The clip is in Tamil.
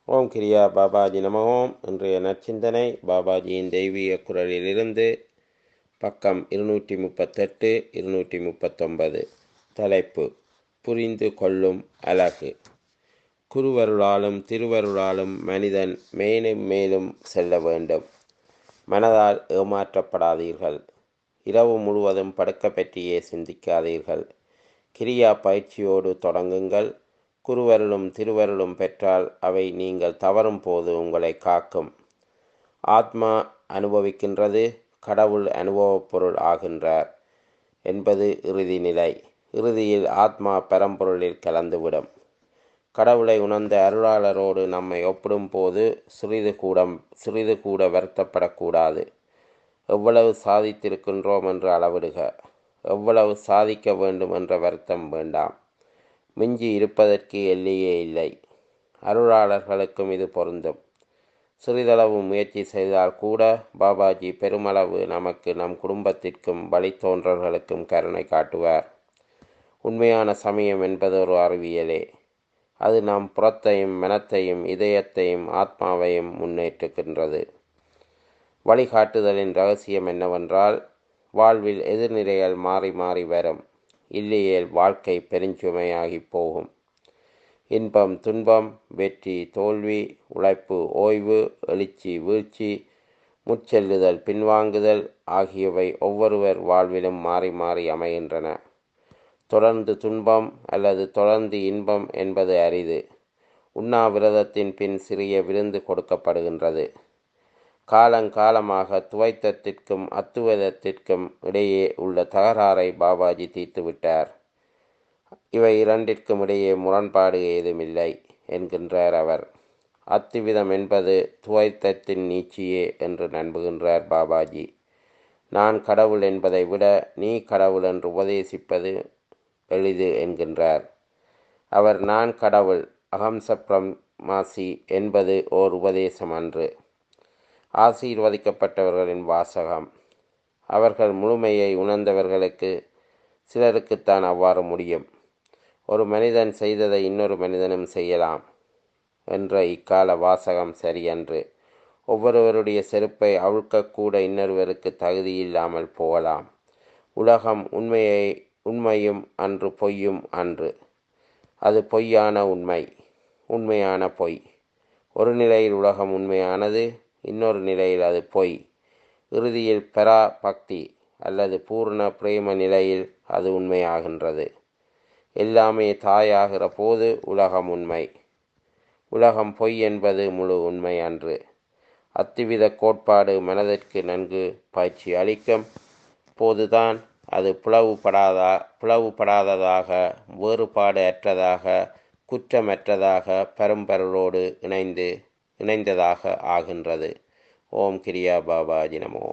ஓம் கிரியா பாபாஜி நம ஓம் இன்றைய நற்சிந்தனை பாபாஜியின் தெய்வீக குரலிலிருந்து பக்கம் இருநூற்றி முப்பத்தெட்டு இருநூற்றி முப்பத்தொன்பது தலைப்பு புரிந்து கொள்ளும் அழகு குருவருளாலும் திருவருளாலும் மனிதன் மேலும் மேலும் செல்ல வேண்டும் மனதால் ஏமாற்றப்படாதீர்கள் இரவு முழுவதும் படுக்க பற்றியே சிந்திக்காதீர்கள் கிரியா பயிற்சியோடு தொடங்குங்கள் குருவருளும் திருவருளும் பெற்றால் அவை நீங்கள் தவறும் போது உங்களை காக்கும் ஆத்மா அனுபவிக்கின்றது கடவுள் அனுபவப் பொருள் ஆகின்றார் என்பது இறுதி நிலை இறுதியில் ஆத்மா பரம்பொருளில் கலந்துவிடும் கடவுளை உணர்ந்த அருளாளரோடு நம்மை ஒப்பிடும் போது சிறிது கூட சிறிது கூட வருத்தப்படக்கூடாது எவ்வளவு சாதித்திருக்கின்றோம் என்று அளவிடுக எவ்வளவு சாதிக்க வேண்டும் என்ற வருத்தம் வேண்டாம் மிஞ்சி இருப்பதற்கு எல்லையே இல்லை அருளாளர்களுக்கும் இது பொருந்தும் சிறிதளவு முயற்சி செய்தால் கூட பாபாஜி பெருமளவு நமக்கு நம் குடும்பத்திற்கும் வழித்தோன்றல்களுக்கும் கருணை காட்டுவார் உண்மையான சமயம் என்பது ஒரு அறிவியலே அது நம் புறத்தையும் மனத்தையும் இதயத்தையும் ஆத்மாவையும் முன்னேற்றுகின்றது வழிகாட்டுதலின் ரகசியம் என்னவென்றால் வாழ்வில் எதிர்நிலைகள் மாறி மாறி வரும் இல்லையேல் வாழ்க்கை பெருஞ்சுமையாகி போகும் இன்பம் துன்பம் வெற்றி தோல்வி உழைப்பு ஓய்வு எழுச்சி வீழ்ச்சி முச்செல்லுதல் பின்வாங்குதல் ஆகியவை ஒவ்வொருவர் வாழ்விலும் மாறி மாறி அமைகின்றன தொடர்ந்து துன்பம் அல்லது தொடர்ந்து இன்பம் என்பது அரிது உண்ணாவிரதத்தின் பின் சிறிய விருந்து கொடுக்கப்படுகின்றது காலங்காலமாக துவைத்தத்திற்கும் அத்துவதத்திற்கும் இடையே உள்ள தகராறை பாபாஜி தீர்த்துவிட்டார் இவை இரண்டிற்கும் இடையே முரண்பாடு ஏதுமில்லை என்கின்றார் அவர் அத்துவிதம் என்பது துவைத்தத்தின் நீச்சியே என்று நம்புகின்றார் பாபாஜி நான் கடவுள் என்பதை விட நீ கடவுள் என்று உபதேசிப்பது எளிது என்கின்றார் அவர் நான் கடவுள் அகம்ச பிரமாசி என்பது ஓர் உபதேசம் அன்று ஆசீர்வதிக்கப்பட்டவர்களின் வாசகம் அவர்கள் முழுமையை உணர்ந்தவர்களுக்கு சிலருக்குத்தான் அவ்வாறு முடியும் ஒரு மனிதன் செய்ததை இன்னொரு மனிதனும் செய்யலாம் என்ற இக்கால வாசகம் சரியன்று ஒவ்வொருவருடைய செருப்பை அவிழ்க்கக்கூட இன்னொருவருக்கு தகுதி இல்லாமல் போகலாம் உலகம் உண்மையை உண்மையும் அன்று பொய்யும் அன்று அது பொய்யான உண்மை உண்மையான பொய் ஒரு நிலையில் உலகம் உண்மையானது இன்னொரு நிலையில் அது பொய் இறுதியில் பெரா பக்தி அல்லது பூர்ண பிரேம நிலையில் அது உண்மையாகின்றது எல்லாமே தாயாகிற போது உலகம் உண்மை உலகம் பொய் என்பது முழு உண்மை அன்று அத்துவித கோட்பாடு மனதிற்கு நன்கு பயிற்சி அளிக்கும் போதுதான் அது பிளவுபடாதா பிளவுபடாததாக வேறுபாடு அற்றதாக குற்றமற்றதாக பரம்பரோடு இணைந்து இணைந்ததாக ஆகின்றது ஓம் கிரியா பாபாஜி நமோ